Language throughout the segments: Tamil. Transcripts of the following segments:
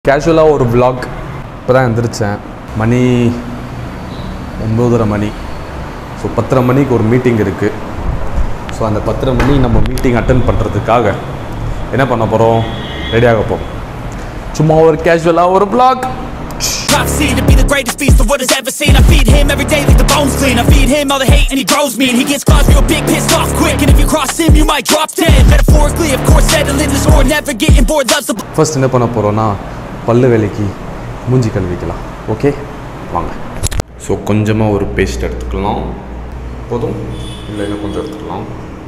கேஷுவலாக ஒரு vlog இப்போ தான் எந்திரிச்சேன் மணி ஒம்பதரை மணி ஸோ பத்தரை மணிக்கு ஒரு மீட்டிங் இருக்குது ஸோ அந்த பத்தரை மணி நம்ம மீட்டிங் அட்டன் பண்ணுறதுக்காக என்ன பண்ண போகிறோம் ரெடியாக போகிறோம் சும்மா ஒரு கேஷுவலாக ஒரு vlog Prophecy to be the greatest feast the world has ever seen. I feed him every day like the bones clean. I feed him all the hate and he grows me. And he gets claws real big, pissed off quick. And if you cross him, you might drop dead. Metaphorically, of course, settling the score, never getting bored, loves the first என்ன பண்ண போகிறோன்னா பல்லு வேலைக்கு மூஞ்சி கழுவிக்கலாம் ஓகே வாங்க ஸோ கொஞ்சமாக ஒரு பேஸ்ட் எடுத்துக்கலாம் போதும் இல்லை இன்னும் கொஞ்சம் எடுத்துக்கலாம்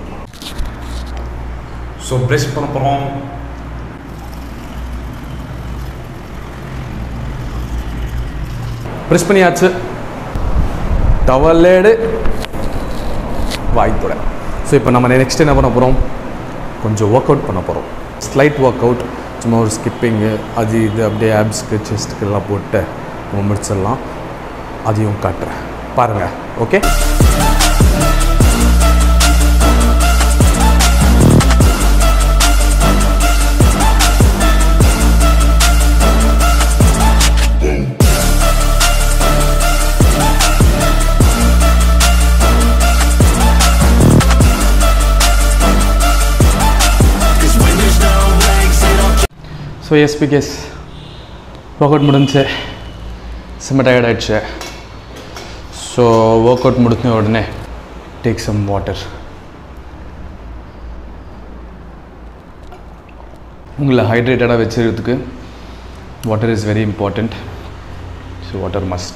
ஸோ ப்ரெஷ் பண்ண போகிறோம் ப்ரெஸ் பண்ணியாச்சு டவலேடு வாய்ப்புட ஸோ இப்போ நம்ம நெக்ஸ்ட் என்ன பண்ண போகிறோம் கொஞ்சம் ஒர்க் அவுட் பண்ண போகிறோம் ஸ்லைட் ஒர்க் அவுட் சும்மா ஒரு ஸ்கிப்பிங்கு அது இது அப்படியே ஆப்ஸ்க்கு செஸ்ட்டுக்கு எல்லாம் போட்டு நம்ம முடிச்சிடலாம் அதையும் காட்டுறேன் பாருங்கள் okay Cause when there's no legs, they don't so yes because work out முடிஞ்சு செம்ம டயர்ட் ஆயிடுச்சு ஸோ ஒர்க் அவுட் முடிஞ்ச உடனே டேக் சம் வாட்டர் உங்களை ஹைட்ரேட்டடாக வச்சுக்கிறதுக்கு water is very important so water must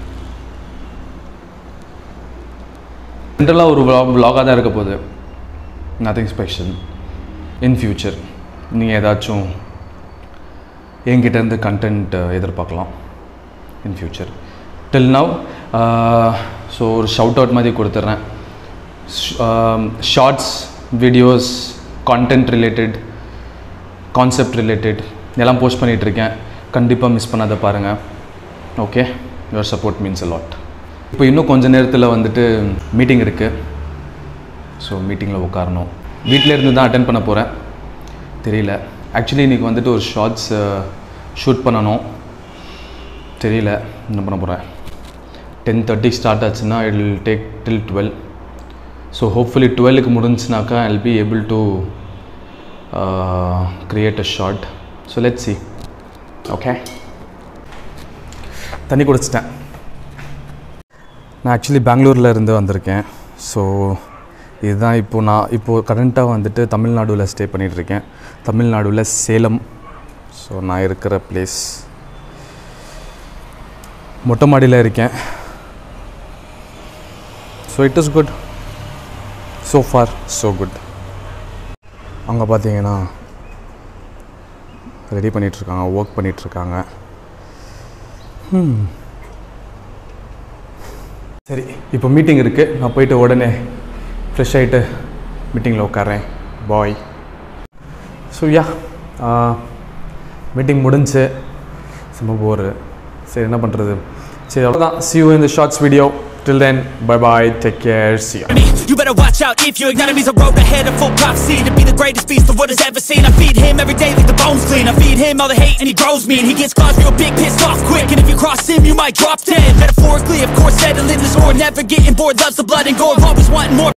ஜென்ரலாக ஒரு vlog vlog-ஆ தான் இருக்க போகுது நத்திங் ஸ்பெஷல் இன் ஃப்யூச்சர் நீங்கள் ஏதாச்சும் என்கிட்டேருந்து கண்டென்ட் எதிர்பார்க்கலாம் in future till now so ஒரு ஷவுட் அவுட் மாதிரி கொடுத்துட்றேன் shorts videos content related concept related எல்லாம் போஸ்ட் பண்ணிகிட்ருக்கேன் கண்டிப்பாக மிஸ் பண்ணாத பாருங்கள் okay your support means a lot இப்போ இன்னும் கொஞ்ச நேரத்தில் வந்துட்டு மீட்டிங் இருக்குது ஸோ மீட்டிங்கில் உட்காரணும் வீட்டில் இருந்து தான் அட்டன் பண்ண போகிறேன் தெரியல ஆக்சுவலி இன்றைக்கி வந்துட்டு ஒரு ஷார்ட்ஸ் ஷூட் பண்ணணும் தெரியல என்ன பண்ண போகிறேன் டென் தேர்ட்டிக்கு ஸ்டார்ட் ஆச்சுன்னா it will take till twelve so hopefully டுவெல்லுக்கு முடிஞ்சுனாக்கா I will be able to create a short so let see okay தண்ணி குடிச்சிட்டேன் நான் ஆக்சுவலி பெங்களூரில் இருந்து வந்திருக்கேன் ஸோ இதுதான் இப்போது நான் இப்போது கரண்ட்டாக வந்துட்டு தமிழ்நாடுவில் ஸ்டே பண்ணிகிட்ருக்கேன் தமிழ்நாடுவில் சேலம் ஸோ நான் இருக்கிற பிளேஸ் மொட்டை மாடியில் இருக்கேன் so it is good so far so good அங்கே பார்த்தீங்கன்னா ரெடி பண்ணிகிட்ருக்காங்க ஒர்க் பண்ணிகிட்ருக்காங்க சரி இப்போ மீட்டிங் இருக்குது நான் போயிட்டு உடனே ஃப்ரெஷ் ஆகிட்டு மீட்டிங்கில் உட்காறேன் பாய் ஸோ யா மீட்டிங் முடிஞ்சு செம்ம போர் சரி என்ன பண்ணுறது சரி அவ்வளோதான் see you in the shorts video till then bye bye take care see ya me. You better watch out if you ignite me's a road ahead of full prophecy to be the greatest beast the world has ever seen. I feed him every day like the bones clean. I feed him all the hate and he grows me. And he gets claws real big, pissed off quick. And if you cross him, you might drop dead. Metaphorically, of course, settling the score, never getting bored, loves the blood and gore, always wanting more.